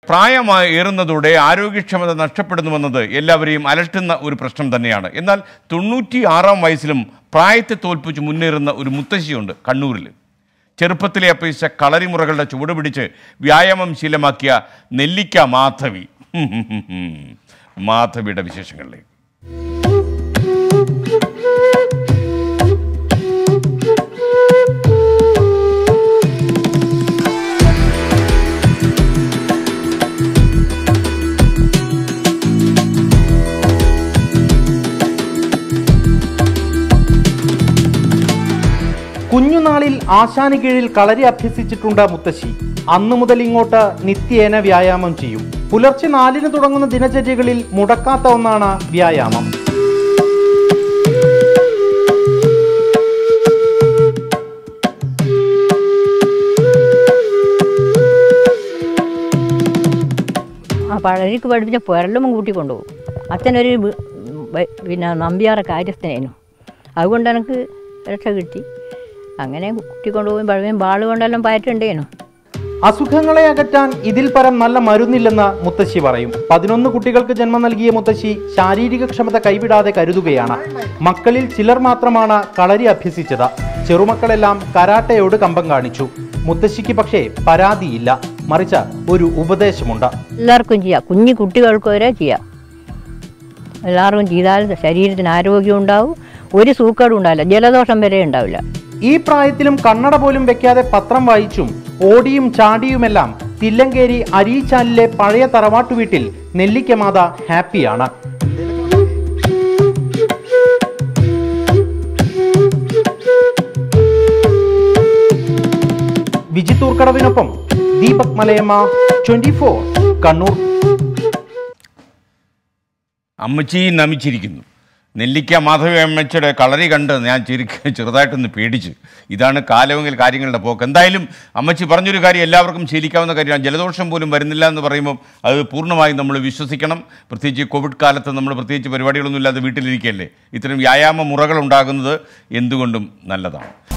പ്രായമായി ഏറുന്നതോടെ ആരോഗ്യക്ഷമത നഷ്ടപ്പെടുന്നുവെന്നത് എല്ലാവരെയും അലട്ടുന്ന ഒരു പ്രശ്നം തന്നെയാണ് എന്നാൽ തൊണ്ണൂറ്റി ആറാം വയസ്സിലും പ്രായത്തെ തോൽപ്പിച്ച് മുന്നേറുന്ന ഒരു മുത്തശ്ശിയുണ്ട് കണ്ണൂരിൽ ചെറുപ്പത്തിലെ അഭ്യസിച്ച കളരിമുറകളുടെ ചുവട് പിടിച്ച് വ്യായാമം ശീലമാക്കിയ നെല്ലിക്ക മാധവി മാധവിയുടെ വിശേഷങ്ങളിലേക്ക് കുഞ്ഞുനാളിൽ ആശാന് കീഴിൽ കളരി അഭ്യസിച്ചിട്ടുണ്ട് മുത്തശ്ശി അന്നു മുതൽ ഇങ്ങോട്ട് നിത്യേന വ്യായാമം ചെയ്യും പുലർച്ചെ നാലിന് തുടങ്ങുന്ന ദിനചര്യകളിൽ മുടക്കാത്ത ഒന്നാണ് വ്യായാമം ആ പഴനിക്ക് പഠിപ്പിച്ച പുരലും കൂട്ടി കൊണ്ടുപോകും അച്ഛനൊരു വി- വ- പിന്നെ നമ്പ്യാറെ കാര്യസ്ഥനായിരുന്നു അതുകൊണ്ട് എനിക്ക് രക്ഷ കിട്ടി അങ്ങനെ കൂട്ടിക്കൊണ്ടുപോയി പഴമയും ബാള് കൊണ്ടെല്ലാം പയറ്റുണ്ടേനു അസുഖങ്ങളെ അകറ്റാൻ ഇതിൽ പരം നല്ല മരുന്നില്ലെന്ന് മുത്തശ്ശി പറയും പതിനൊന്ന് കുട്ടികൾക്ക് ജന്മം നൽകിയ മുത്തശ്ശി ശാരീരിക ക്ഷമത കൈവിടാതെ കരുതുകയാണ് മക്കളിൽ ചിലർ മാത്രമാണ് കളരി അഭ്യസിച്ചത് ചെറുമക്കളെല്ലാം കരാട്ടയോട് കമ്പം കാണിച്ചു മുത്തശ്ശിക്ക് പക്ഷേ പരാതിയില്ല മറിച്ച് ഒരു ഉപദേശമുണ്ട് എല്ലാവർക്കും ചെയ്യാം കുഞ്ഞു കുട്ടികൾക്ക് വരെ ചെയ്യാം എല്ലാവർക്കും ചെയ്താൽ ശരീരത്തിന് ആരോഗ്യം ഉണ്ടാവും ഒരു സൂക്കേടും ഉണ്ടാവില്ല ജലദോഷം വരെ ഉണ്ടാവില്ല ഈ പ്രായത്തിലും കണ്ണട പോലും വെക്കാതെ പത്രം വായിച്ചും ഓടിയും ചാടിയുമെല്ലാം തില്ലങ്കേരി അരീച്ചാലിലെ പഴയ തറവാട്ടു വീട്ടിൽ നെല്ലിക്കമാത ഹാപ്പിയാണ് വിജിത്തൂർക്കടവിനൊപ്പം ദീപക് മലയമ്മ ട്വന്റി ഫോർ കണ്ണൂർ അമ്മച്ചി നമിച്ചിരിക്കുന്നു നെല്ലിക്ക മാധവി അമ്മച്ചിയുടെ കളറി കണ്ട് ഞാൻ ചിരിക്ക ചെറുതായിട്ടൊന്ന് പേടിച്ചു ഇതാണ് കാലമെങ്കിൽ കാര്യങ്ങളുടെ പോക്ക് എന്തായാലും അമ്മച്ചി പറഞ്ഞൊരു കാര്യം എല്ലാവർക്കും ശീലിക്കാവുന്ന കാര്യമാണ് ജലദോഷം പോലും വരുന്നില്ല എന്ന് പറയുമ്പോൾ അത് പൂർണ്ണമായും നമ്മൾ വിശ്വസിക്കണം പ്രത്യേകിച്ച് ഈ കോവിഡ് കാലത്ത് നമ്മൾ പ്രത്യേകിച്ച് പരിപാടികളൊന്നും ഇല്ലാതെ വീട്ടിലിരിക്കുകയല്ലേ ഇത്തരം വ്യായാമ മുറകൾ ഉണ്ടാകുന്നത് എന്തുകൊണ്ടും നല്ലതാണ്